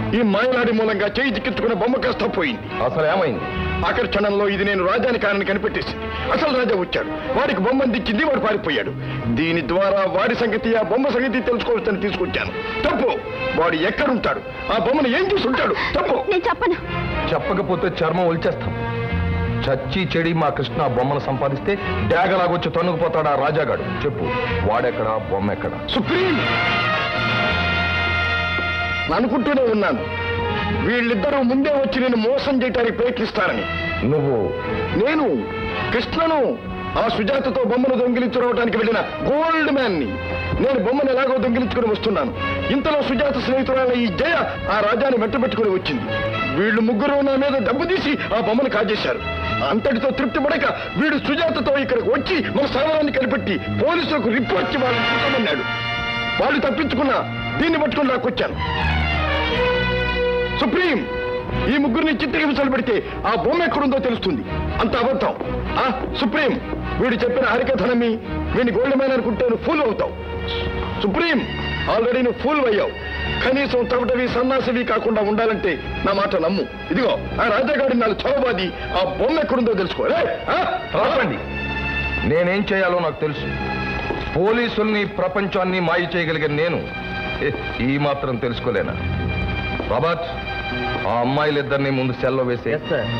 ఈ మాయలాడి మూలంగా చేయి చిక్కించుకున్న బొమ్మ కాస్త పోయింది అసలు ఏమైంది ఆఖరి క్షణంలో ఇది నేను రాజాని కానని కనిపెట్టేసి అసలు రాజా వచ్చాడు వాడికి బొమ్మ అందించింది వాడు పారిపోయాడు దీని ద్వారా వాడి సంగతి ఆ బొమ్మ సంగతి తెలుసుకోవచ్చని తీసుకొచ్చాను తప్పు వాడు ఎక్కడుంటాడు ఆ బొమ్మను ఏం చేసి ఉంటాడు తప్పు నేను చెప్పను చెప్పకపోతే చర్మం ఒలిచేస్తాం చచ్చి చెడి మా కృష్ణ ఆ బొమ్మను సంపాదిస్తే డాగలాగొచ్చి తన్నుకుపోతాడు ఆ రాజాగాడు చెప్పు వాడెక్కడా బొమ్మ ఎక్కడా సుప్రీం అనుకుంటూనే ఉన్నాను వీళ్ళిద్దరూ ముందే వచ్చి నేను మోసం చేయడానికి ప్రయత్నిస్తారని నువ్వు నేను కృష్ణను ఆ సుజాతతో బొమ్మను దొంగిలించుకోవడానికి వెళ్ళిన గోల్డ్ మ్యాన్ ని నేను బొమ్మను ఎలాగో దొంగిలించుకుని వస్తున్నాను ఇంతలో సుజాత స్నేహితురాల ఈ జయ ఆ రాజాని వెంటబెట్టుకుని వచ్చింది వీళ్ళు ముగ్గురు నా మీద డబ్బు తీసి ఆ బొమ్మను కాజేశారు అంతటితో తృప్తి పడక వీడు సుజాతతో ఇక్కడికి వచ్చి మన స్థావరాన్ని కనిపెట్టి పోలీసులకు రిపోర్ట్ ఇవ్వాలని చెప్పమన్నాడు వాళ్ళు తప్పించుకున్నా దీన్ని పట్టుకుని లాక్కొచ్చాను సుప్రీం ఈ ముగ్గురిని చిత్రహింసలు పెడితే ఆ బొమ్మ ఎక్కడుందో తెలుస్తుంది అంత అబద్ధం ఆ సుప్రీం వీడు చెప్పిన హరికథ నమ్మి వీడిని గోల్డ్ మ్యాన్ అనుకుంటే నువ్వు ఫూల్ అవుతావు సుప్రీం ఆల్రెడీ నువ్వు ఫూల్ అయ్యావు కనీసం తమటవి సన్నాసివి కాకుండా ఉండాలంటే నా మాట నమ్ము ఇదిగో ఆ రాజాగాడి నాలుగు చౌబాది ఆ బొమ్మ ఎక్కడుందో తెలుసుకో రే, ఆ? రాపండి నేనేం చేయాలో నాకు తెలుసు పోలీసుల్ని ప్రపంచాన్ని మాయ చేయగలిగే నేను హె, ఈ మాత్రం తెలుసుకోలేనా రాబర్ట్ ఆ అమ్మాయిలిద్దరిని ముందు సెల్లో వేసే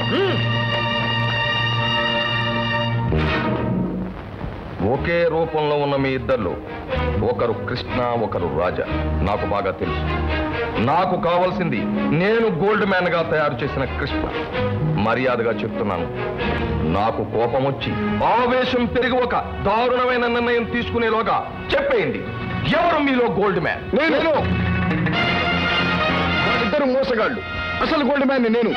ఒకే రూపంలో ఉన్న మీ ఇద్దరు ఒకరు కృష్ణ ఒకరు రాజా నాకు బాగా తెలుసు నాకు కావాల్సింది నేను గోల్డ్ మ్యాన్ గా తయారు చేసిన కృష్ణ మర్యాదగా చెప్తున్నాను నాకు కోపం వచ్చి ఆవేశం పెరిగి ఒక దారుణమైన నిర్ణయం తీసుకునేలోగా చెప్పేయండి ఎవరు మీలో గోల్డ్ మ్యాన్ నేను వాళ్ళిద్దరు మోసగాళ్ళు అసలు గోల్డ్ మ్యాన్ నేను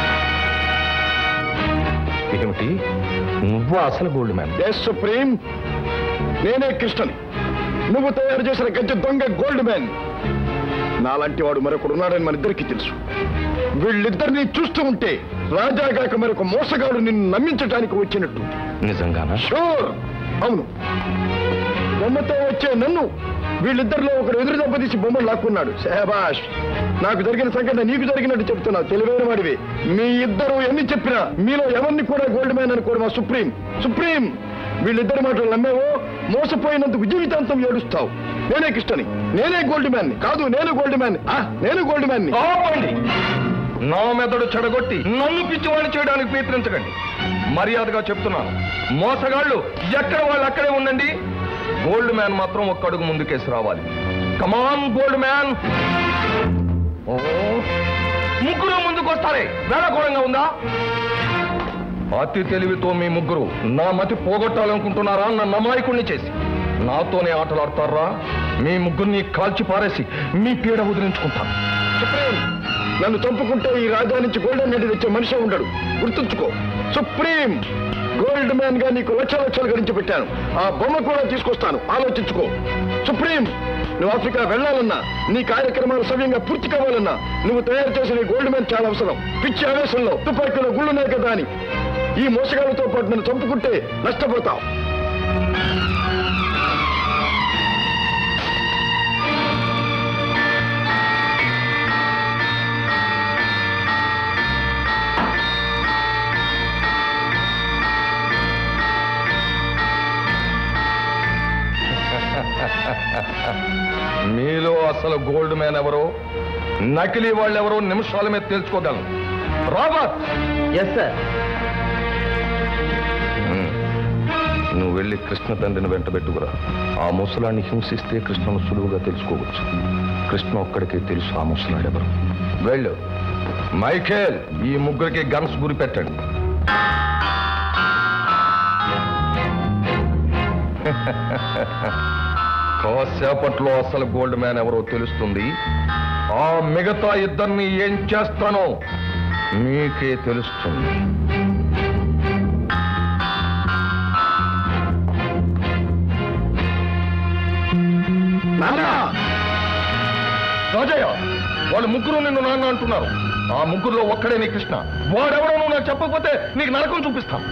ఏమిటి నువ్వు అసలు గోల్డ్ మ్యాన్ ఎస్ సుప్రీం నేనే కృష్ణని నువ్వు తయారు చేసిన గజ్జ దొంగ గోల్డ్ మ్యాన్ నాలాంటి వాడు మరొకడు ఉన్నాడని మన ఇద్దరికి తెలుసు వీళ్ళిద్దరిని చూస్తూ ఉంటే రాజాగాక మరొక మోసగాడు నిన్ను నమ్మించడానికి వచ్చినట్టు నిజంగానా షూర్ అవును బొమ్మతో వచ్చే నన్ను వీళ్ళిద్దరిలో ఒకడు ఎదురు దెబ్బతీసి బొమ్మను లాక్కున్నాడు శహబాష్ నాకు జరిగిన సంఘటన నీకు జరిగినట్టు చెప్తున్నా తెలివైన వాడివి మీ ఇద్దరు ఎన్ని చెప్పినా మీలో ఎవరిని కూడా గోల్డ్ మ్యాన్ అనుకోరు మా సుప్రీం సుప్రీం వీళ్ళిద్దరి మాటలు నమ్మేవో మోసపోయినందుకు జీవితాంతం ఏడుస్తావు నేనే కృష్ణని నేనే గోల్డ్ మ్యాన్ కాదు నేను గోల్డ్ మ్యాన్ నేను గోల్డ్ మ్యాన్ ఆపండి నా మెదడు చెడగొట్టి నన్ను పిచ్చివాణి చేయడానికి ప్రయత్నించకండి మర్యాదగా చెప్తున్నాను మోసగాళ్ళు ఎక్కడ వాళ్ళు అక్కడే ఉండండి గోల్డ్ మ్యాన్ మాత్రం ఒక్క అడుగు ముందుకేసి రావాలి కమాన్ గోల్డ్ మ్యాన్ ఓ, ముగ్గురు ముందుకు వస్తారే వేళకోళంగా ఉందా అతి తెలివితో మీ ముగ్గురు నా మతి పోగొట్టాలనుకుంటున్నారా నన్ను అమాయకుణ్ణి చేసి నాతోనే ఆటలాడతారా మీ ముగ్గురిని కాల్చి పారేసి మీ పీడ వదిలించుకుంటాను సుప్రీం నన్ను చంపుకుంటే ఈ రాజా నుంచి గోల్డెన్ రెడ్డి తెచ్చే మనిషి ఉండడు గుర్తుంచుకో సుప్రీం గోల్డ్ మ్యాన్ గా నీకు లక్ష లక్షలు గరించి పెట్టాను ఆ బొమ్మ కూడా తీసుకొస్తాను ఆలోచించుకో సుప్రీం నువ్వు ఆఫ్రికా వెళ్ళాలన్నా నీ కార్యక్రమాలు సవ్యంగా పూర్తి కావాలన్నా నువ్వు తయారు చేసిన ఈ గోల్డ్ మ్యాన్ చాలా అవసరం పిచ్చి ఆవేశంలో తుపాకీలో గుళ్ళున్నాయి కదా అని ఈ మోసగాళ్ళతో పాటు నన్ను చంపుకుంటే నష్టపోతావు మీలో అసలు గోల్డ్ మ్యాన్ ఎవరో నకిలీ వాళ్ళెవరో నిమిషాల మీద తెలుసుకోగలను రాబర్ట్ ఎస్ సార్ నువ్వు వెళ్ళి కృష్ణ తండ్రిని వెంట పెట్టుకురా ఆ ముసలాన్ని హింసిస్తే కృష్ణను సులువుగా తెలుసుకోవచ్చు కృష్ణ ఒక్కడికే తెలుసు ఆ ముసలాడెవరు వెళ్ళు మైఖేల్ ఈ ముగ్గురికి గన్స్ గురి పెట్టండి కాసేపట్లో అసలు గోల్డ్ మ్యాన్ ఎవరో తెలుస్తుంది ఆ మిగతా ఇద్దరిని ఏం చేస్తానో మీకే తెలుస్తుంది నాన్న రాజయ్య వాళ్ళు ముగ్గురు నిన్ను నాన్న అంటున్నారు ఆ ముగ్గురులో ఒక్కడే నీ కృష్ణ వాడెవడో నువ్వు నాకు చెప్పకపోతే నీకు నరకం చూపిస్తాను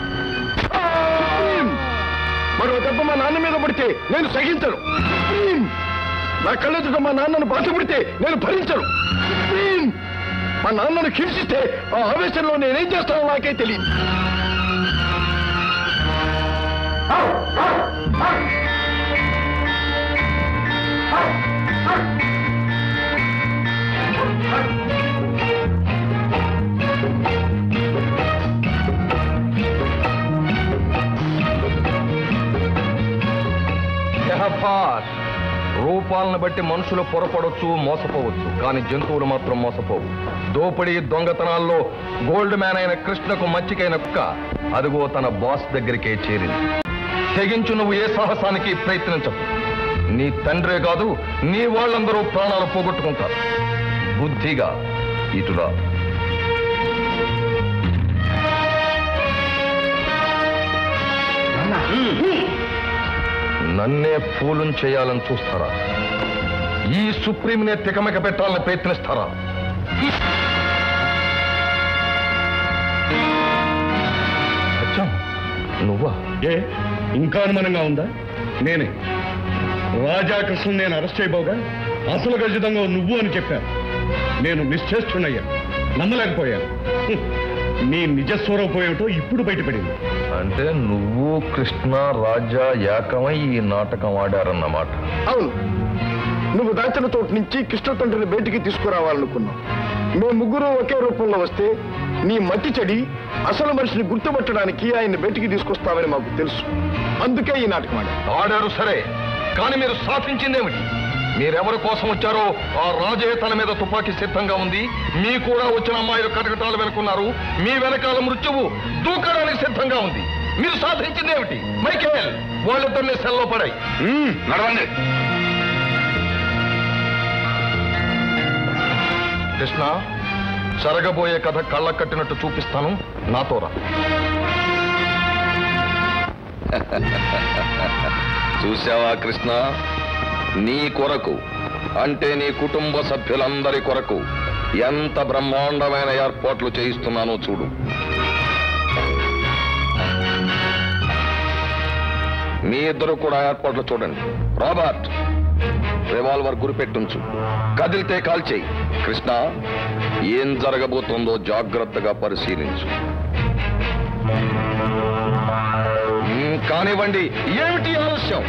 సుప్రీం! మరో దెబ్బ మా నాన్న మీద పడితే నేను సహించను సుప్రీం! నా కళ్ళెదుట మా నాన్నను బాధపెడితే నేను భరించను సుప్రీం! మా నాన్నను హింసిస్తే ఆ ఆవేశంలో నేనేం చేస్తానో నాకే తెలియదు షహబాష్ రూపాలను బట్టి మనుషులు పొరపడొచ్చు మోసపోవచ్చు కానీ జంతువులు మాత్రం మోసపోవు దోపిడీ దొంగతనాల్లో గోల్డ్ మ్యాన్ అయిన కృష్ణకు మచ్చికైన కుక్క అదిగో తన బాస్ దగ్గరికే చేరింది తెగించు నువ్వు ఏ సాహసానికి ప్రయత్నించవు నీ తండ్రే కాదు నీ వాళ్ళందరూ ప్రాణాలు పోగొట్టుకుంటారు బుద్ధిగా ఇటురా నన్నే ఫూలుం చేయాలని చూస్తారా ఈ సుప్రీంనే తికమక పెట్టాలని ప్రయత్నిస్తారా అచ్చం, నువ్వా ఏ ఇంకా అనుమానంగా ఉందా నేనే రాజాకృష్ణ నేను అరెస్ట్ చేయబోగా అసలు ఖచ్చితంగా నువ్వు అని చెప్పాను నేను నిశ్చేష్టున్నయ్యా నమ్మలేకపోయాను హ్మ్. నీ నిజస్వరూపం ఏమిటో ఇప్పుడు బయటపడింది అంటే నువ్వు కృష్ణ రాజా ఏకమై ఈ నాటకం ఆడారన్నమాట అవును నువ్వు దాచిన తోటి నుంచి కృష్ణ తండ్రిని బయటికి తీసుకురావాలనుకున్నావు మేము ముగ్గురు ఒకే రూపంలో వస్తే నీ మట్టి చెడి అసలు మనిషిని గుర్తుపట్టడానికి ఆయన్ని బయటికి తీసుకొస్తావని మాకు తెలుసు అందుకే ఈ నాటకం ఆడాం ఆడారు సరే కానీ మీరు సాధించిందేమిటి మీరెవరి కోసం వచ్చారో ఆ రాజే తన మీద తుపాకీ సిద్ధంగా ఉంది మీ కూడా వచ్చిన అమ్మాయిలు కటకటాలు వెనుకున్నారు మీ వెనకాల మృత్యువు దూకడానికి సిద్ధంగా ఉంది మీరు సాధించిందేమిటి మైకేల్ వాళ్ళిద్దరిని సెల్లో పడాయి నడవండి కృష్ణ జరగబోయే కథ కళ్ళ కట్టినట్టు చూపిస్తాను నాతో రా చూశావా కృష్ణ నీ కొరకు అంటే నీ కుటుంబ సభ్యులందరి కొరకు ఎంత బ్రహ్మాండమైన ఏర్పాట్లు చేయిస్తున్నానో చూడు మీ ఇద్దరు కూడా ఏర్పాట్లు చూడండి రాబర్ట్ రివాల్వర్ గురిపెట్టుంచు కదిలితే కాల్చేయి కృష్ణ ఏం జరగబోతుందో జాగ్రత్తగా పరిశీలించు మ్మ్, కానివ్వండి ఏమిటి ఆలస్యం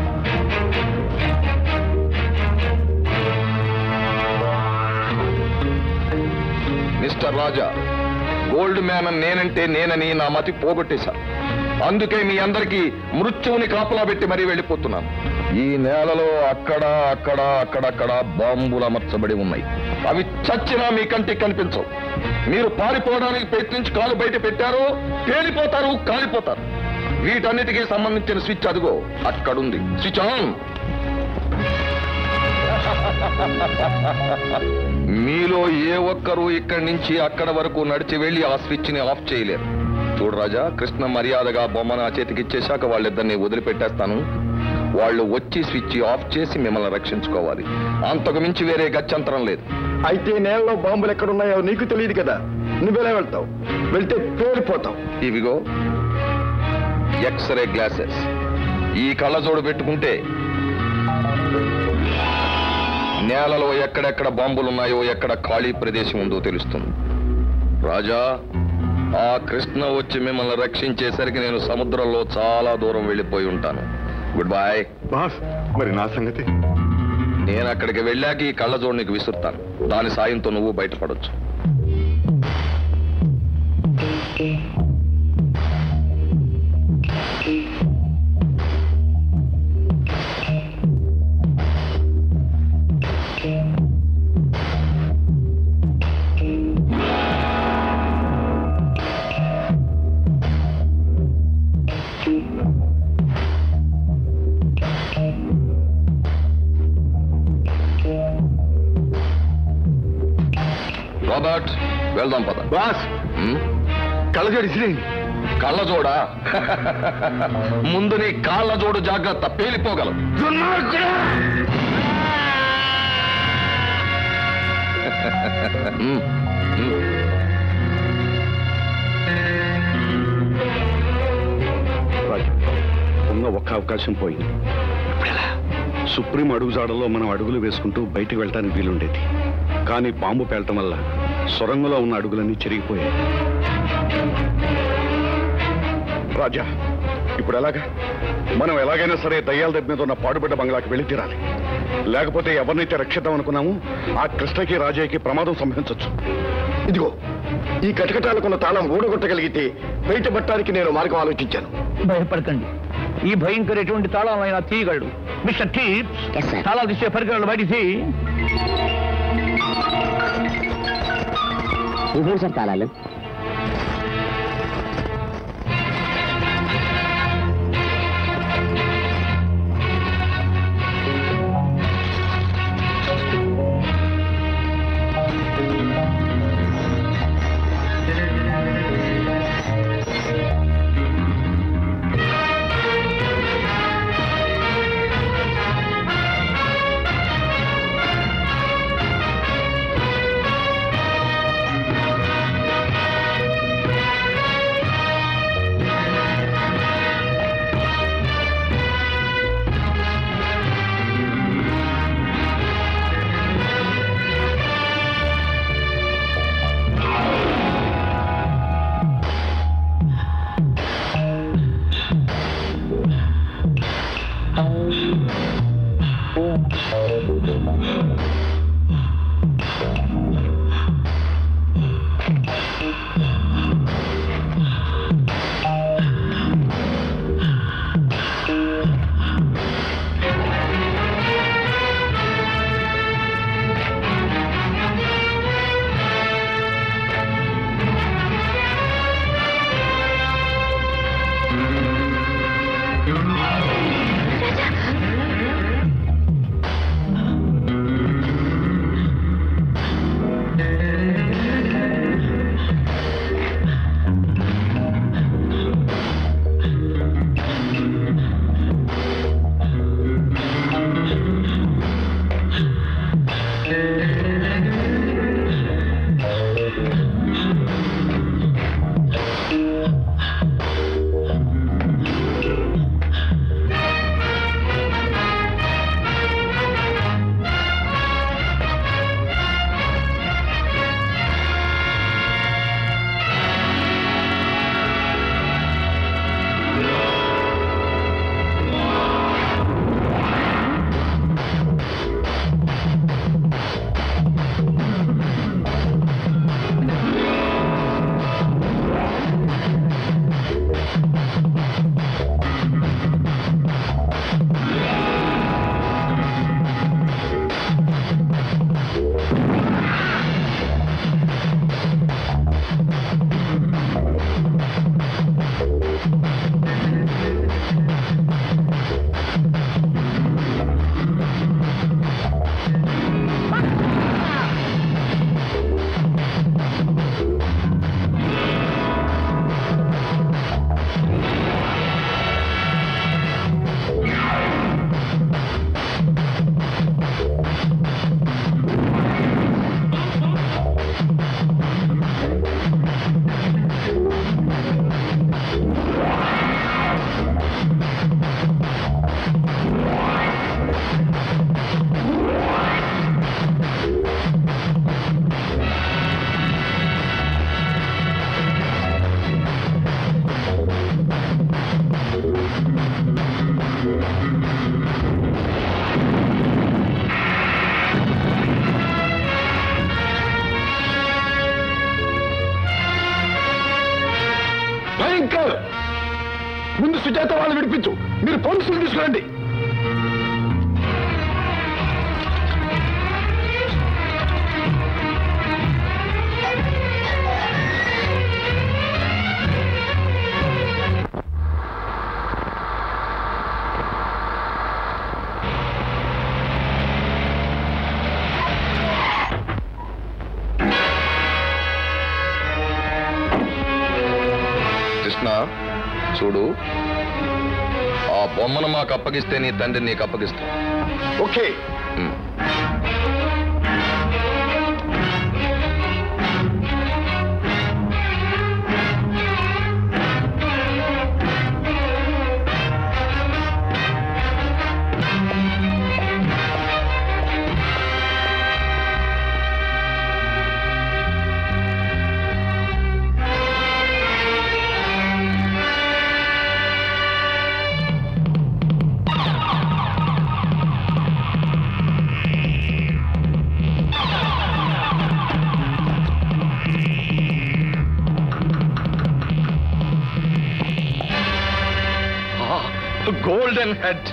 మిస్టర్ రాజా గోల్డ్ మ్యాన్ అని నేనంటే నేనని నా మతి పోగొట్టేశా అందుకే మీ అందరికీ మృత్యువుని కాపలా పెట్టి మరీ వెళ్ళిపోతున్నాను ఈ నేలలో అక్కడ అక్కడ అక్కడక్కడ బాంబులు అమర్చబడి ఉన్నాయి అవి చచ్చినా మీ కంటికి కనిపించవు మీరు పారిపోవడానికి ప్రయత్నించి కాలు బయట పెట్టారో పేలిపోతారు కాలిపోతారు వీటన్నిటికీ సంబంధించిన స్విచ్ అదిగో అక్కడుంది స్విచ్ ఆన్ మీలో ఏ ఒక్కరూ ఇక్కడి నుంచి అక్కడ వరకు నడిచి వెళ్లి ఆ స్విచ్ ని ఆఫ్ చేయలేరు చూడు రాజా కృష్ణ మర్యాదగా బొమ్మ నా చేతికి ఇచ్చేశాక వాళ్ళిద్దరిని వదిలిపెట్టేస్తాను వాళ్ళు వచ్చి స్విచ్ ఆఫ్ చేసి మిమ్మల్ని రక్షించుకోవాలి అంతకు మించి వేరే గత్యంతరం లేదు అయితే నేలలో బాంబులు ఎక్కడున్నాయో నీకు తెలియదు కదా నువ్వెలా వెళ్తావు వెళ్తే పేలిపోతావు ఇవిగో ఎక్స్రే గ్లాసెస్ ఈ కళ్ళజోడు పెట్టుకుంటే నేలలో ఎక్కడెక్కడ బాంబులున్నాయో ఎక్కడ ఖాళీ ప్రదేశం ఉందో తెలుస్తుంది రాజా ఆ కృష్ణ వచ్చి మిమ్మల్ని రక్షించేసరికి నేను సముద్రంలో చాలా దూరం వెళ్ళిపోయి ఉంటాను గుడ్ బాయ్ బాస్ మరి నా సంగతి నేను అక్కడికి వెళ్ళాక ఈ కళ్ళజోడు నీకు విసురుతాను దాని సాయంతో నువ్వు బయటపడొచ్చు రాబర్ట్ వెళ్దాం పద బాస్ హ్మ్? కళ్ళజోడి ఇసిరేయండి కళ్ళజోడా ముందు నీ కాళ్ళజోడు జాగ్రత్త పేలిపోగలవు హ్మ్. హ్మ్. రాజు ఉన్న ఒక్క అవకాశం పోయింది సుప్రీం అడుగుజాడలో మనం అడుగులు వేసుకుంటూ బయటికి వెళ్ళటానికి వీలుండేది కానీ బాంబు పేలటం వల్ల సొరంగంలో ఉన్న అడుగులన్నీ చెరిగిపోయాయి రాజా ఇప్పుడు ఎలాగా మనం ఎలాగైనా సరే దయ్యాల దగ్గర మీద ఉన్న పాడుబడ్డ బంగ్లాకి వెళ్ళి తీరాలి లేకపోతే ఎవరినైతే రక్షిద్దాం అనుకున్నామో ఆ కృష్ణకి రాజయ్యకి ప్రమాదం సంభవించవచ్చు ఇదిగో ఈ కటకటాలకున్న తాళం ఊడగొట్టగలిగితే బయటపడటానికి నేను మార్గం ఆలోచించాను భయపడకండి ఈ భయంకర ఎటువంటి తాళాలైనా తీయగలడు మిస్టర్ టీప్స్ తాళాలు తీసే పరికరాలు బయట తీ ఇవ్వండి సార్ తాళాలు భయంకర్ ముందు సుజాత వాళ్ళు విడిపించు మీరు పోలీసులు తీసుకురండి కృష్ణ చూడు ఆ బొమ్మను మాకు అప్పగిస్తే నీ తండ్రి నీకు అప్పగిస్తా ఓకే ఉమ్. గోల్డెన్ హెడ్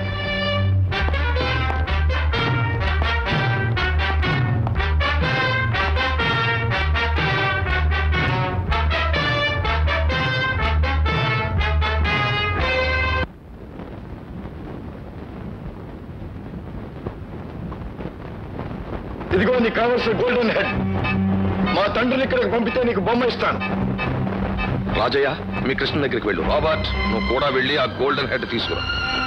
ఇదిగో నీకు కావలసిన గోల్డెన్ హెడ్ మా తండ్రిని ఇక్కడికి పంపితే నీకు బొమ్మ ఇస్తాను రాజయ్య మీ కృష్ణ దగ్గరికి వెళ్ళు రాబర్ట్ నువ్వు కూడా వెళ్ళి ఆ గోల్డెన్ హెడ్ తీసుకురా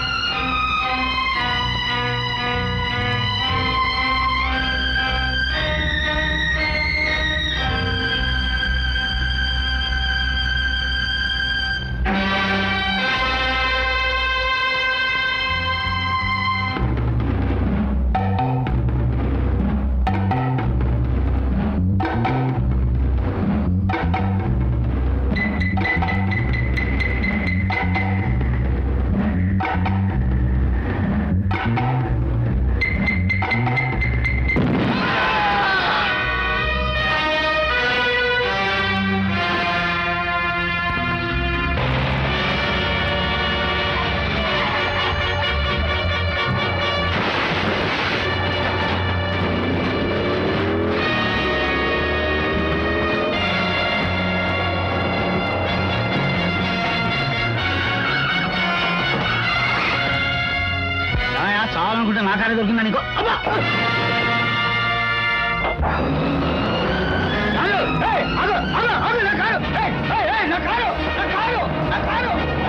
చాలనుకుంటే నా కారే దొరికిందా నీకు అబ్బా! ఆగు! ఏయ్, ఆగు! ఆగు! ఆగు! నా కారు! ఏయ్, ఏయ్, ఏయ్, నా కారు! నా కారు! నా కారు!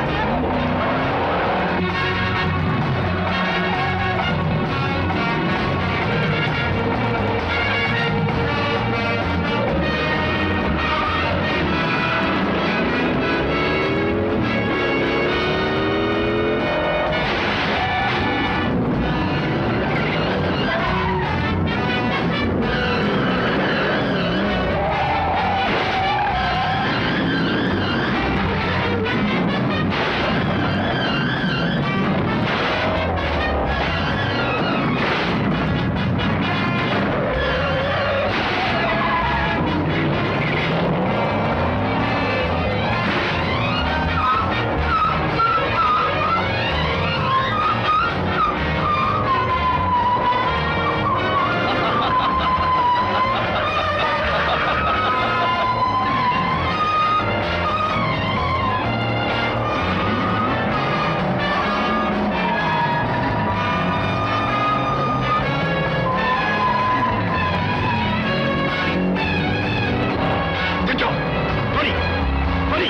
దించో పని పని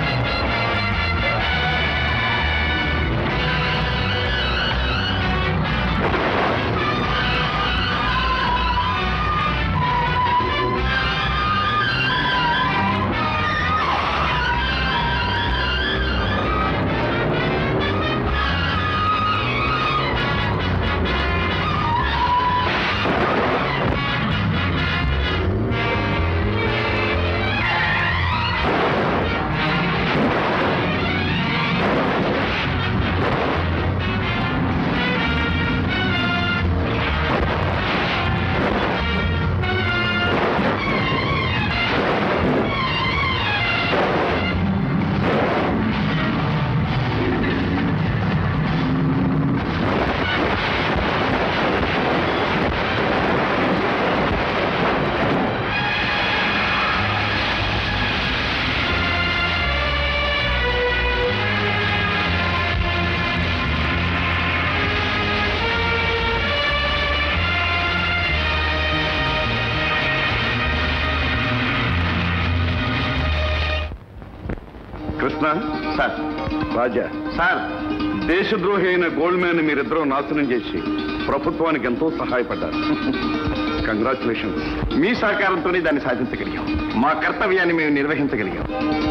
కృష్ణ సార్ రాజా సార్ దేశద్రోహి అయిన గోల్డ్ మ్యాన్ మీరిద్దరూ నాశనం చేసి ప్రభుత్వానికి ఎంతో సహాయపడ్డారు కంగ్రాచులేషన్ మీ సహకారంతోనే దాన్ని సాధించగలిగాం మా కర్తవ్యాన్ని మేము నిర్వహించగలిగాం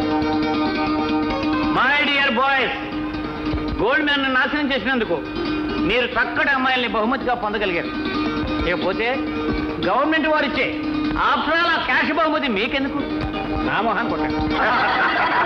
my dear boys gold man నాశనం చేసినందుకు మీరు చక్కటి అమ్మాయిల్ని బహుమతిగా పొందగలిగారు ఇకపోతే గవర్నమెంట్ వారు ఇచ్చే ఆఫ్టర్ ఆల్ ఆ క్యాష్ బహుమతి మీకెందుకు నా మొహాన్ని కొట్టండి